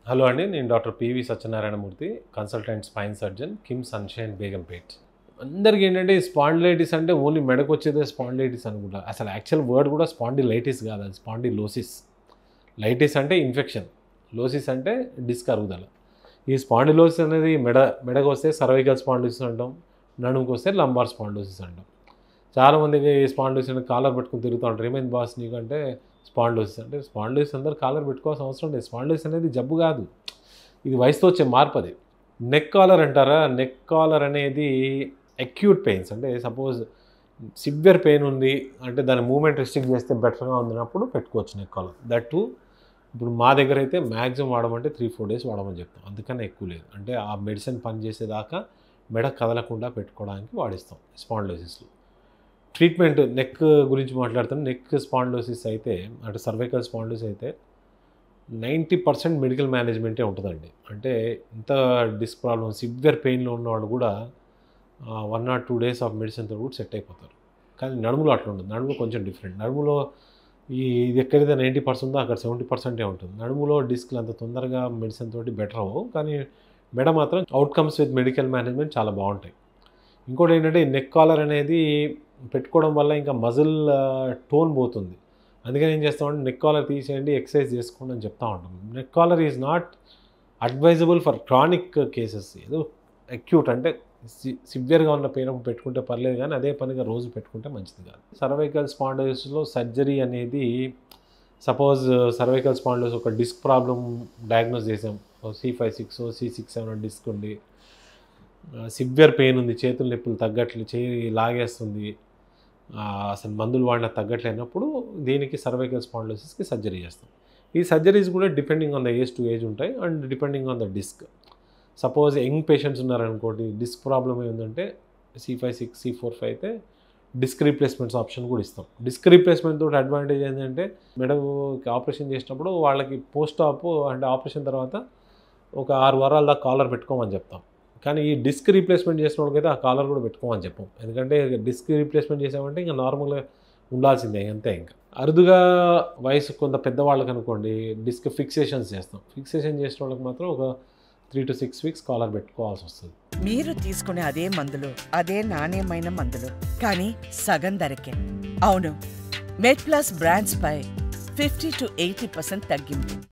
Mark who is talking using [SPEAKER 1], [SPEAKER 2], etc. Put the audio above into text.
[SPEAKER 1] hello అండి నేను doctor P V Satyanarayanamurthy consultant spine surgeon KIM sunshine Begumpet అందరికీ ఏంటంటే స్పాండిలైటిస్ అంటే ఓన్లీ మెడకు వచ్చేదే స్పాండిలైటిస్ అనుకుంటా అసలు యాక్చువల్ వర్డ్ కూడా స్పాండిలైటిస్ కాదు అది స్పాండిలోసిస్ లైటిస్ అంటే ఇన్ఫెక్షన్ లోసిస్ అంటే డిస్క్ అరుగుదల ఈ స్పాండిలోసిస్ అనేది మెడ మెడకు వస్తే సర్వైకల్ స్పాండిలోసిస్ అంటాం నడుముకు వస్తే లంబార్ స్పాండిలోసిస్ అంటాం చాలామందికి స్పాండిలోసిస్ అంటే కాలర్ పెట్టుకుని తిరుగుతూ ఉంటారు ఏమైంది బాస్ నీకు అంటే స్పాండిలోసిస్ అంటే స్పాండిలోసిస్ అందరు కాలర్ పెట్టుకోవాల్సిన అవసరం లేదు స్పాండిలోసిస్ అనేది జబ్బు కాదు ఇది వయసుతో వచ్చే మార్పు అది నెక్ కాలర్ అంటారా నెక్ కాలర్ అనేది అక్యూట్ పెయిన్స్ అంటే సపోజ్ సివియర్ పెయిన్ ఉంది అంటే దాని మూమెంట్ రెస్ట్రిక్ట్ చేస్తే బెటర్గా ఉందినప్పుడు పెట్టుకోవచ్చు నెక్ కాలర్ దట్ టు ఇప్పుడు మా దగ్గర అయితే మ్యాక్సిమం వాడమంటే త్రీ ఫోర్ డేస్ వాడమని చెప్తాం అందుకనే ఎక్కువ లేదు అంటే ఆ మెడిసిన్ పనిచేసేదాకా మెడ కదలకుండా పెట్టుకోవడానికి వాడిస్తాం స్పాండిలోసిస్లో ట్రీట్మెంట్ నెక్ గురించి మాట్లాడుతాను నెక్ స్పాండిలోసిస్ అయితే అంటే సర్వైకల్ స్పాండిలోసిస్ అయితే నైంటీ పర్సెంట్ మెడికల్ మేనేజ్మెంటే ఉంటుందండి అంటే ఇంత డిస్క్ ప్రాబ్లమ్ సివియర్ పెయిన్లో ఉన్నవాళ్ళు కూడా one or two days of మెడిసిన్తో కూడా సెట్ అయిపోతారు కానీ నడుములో అట్లా ఉండదు నడుము కొంచెం డిఫరెంట్ నడుములో ఈ ఇది ఎక్కడైతే నైంటీ పర్సెంట్ ఉందో అక్కడ సెవెంటీ పర్సెంటే ఉంటుంది నడుములో డిస్క్లు అంత తొందరగా మెడిసిన్ తోటి బెటర్ అవ్వవు కానీ మెడ మాత్రం అవుట్కమ్స్ విత్ మెడికల్ మేనేజ్మెంట్ చాలా బాగుంటాయి ఇంకోటి ఏంటంటే నెక్ కాలర్ అనేది పెట్టుకోవడం వల్ల ఇంకా మజిల్ టోన్ పోతుంది అందుకని ఏం చేస్తామంటే నెక్ కాలర్ తీసేయండి ఎక్సర్సైజ్ చేసుకోండి అని చెప్తా ఉంటాం neck collar is not advisable for chronic cases ఏదో అక్యూట్ అంటే సివియర్గా ఉన్న పెయిన్ పెట్టుకుంటే పర్లేదు కానీ అదే పనిగా రోజు పెట్టుకుంటే మంచిది కాదు సర్వైకల్ స్పాండోసిస్లో సర్జరీ అనేది సపోజ్ సర్వైకల్ స్పాండోస్ ఒక డిస్క్ ప్రాబ్లం డయాగ్నోస్ చేసాం C five six C six seven disc ఉంది సివియర్ పెయిన్ ఉంది చేతుల నొప్పులు తగ్గట్లు చేయి లాగేస్తుంది అసలు మందులు వాడిన తగ్గట్లేనప్పుడు దీనికి సర్వైకల్ స్పాండోసిస్కి సర్జరీ చేస్తాం ఈ సర్జరీస్ కూడా depending on the age to age ఉంటాయి and depending on the disc suppose young patients ఉన్నారనుకోండి డిస్క్ ప్రాబ్లం ఏంటంటే C five six C four five అయితే డిస్క్ రీప్లేస్మెంట్స్ ఆప్షన్ కూడా ఇస్తాం డిస్క్ రీప్లేస్మెంట్ తోటి అడ్వాంటేజ్ ఏంటంటే మెడకి ఆపరేషన్ చేసినప్పుడు వాళ్ళకి పోస్ట్ ఆప్ అంటే ఆపరేషన్ తర్వాత ఒక ఆరు వారాల దాకా కాలర్ పెట్టుకోమని చెప్తాం కానీ ఈ డిస్క్ రీప్లేస్మెంట్ చేసిన వాళ్ళకైతే ఆ కాలర్ కూడా పెట్టుకోమని చెప్పాం ఎందుకంటే డిస్క్ రీప్లేస్మెంట్ చేసామంటే ఇంకా నార్మల్గా ఉండాల్సిందే అంతే ఇంకా అరుదుగా వయసు కొంత పెద్దవాళ్ళకి అనుకోండి డిస్క్ ఫిక్సేషన్స్ చేస్తాం ఫిక్సేషన్ చేసిన వాళ్ళకి మాత్రం ఒక three to six weeks collar పెట్టుకోవాల్సి వస్తుంది
[SPEAKER 2] మీరు తీసుకునే అదే మందులు అదే నాణ్యమైన మందులు కానీ సగం ధరకే అవును మెడ్ ప్లస్ బ్రాండ్స్ పై ఫిఫ్టీ టు ఎయిటీ పర్సెంట్ తగ్గింపు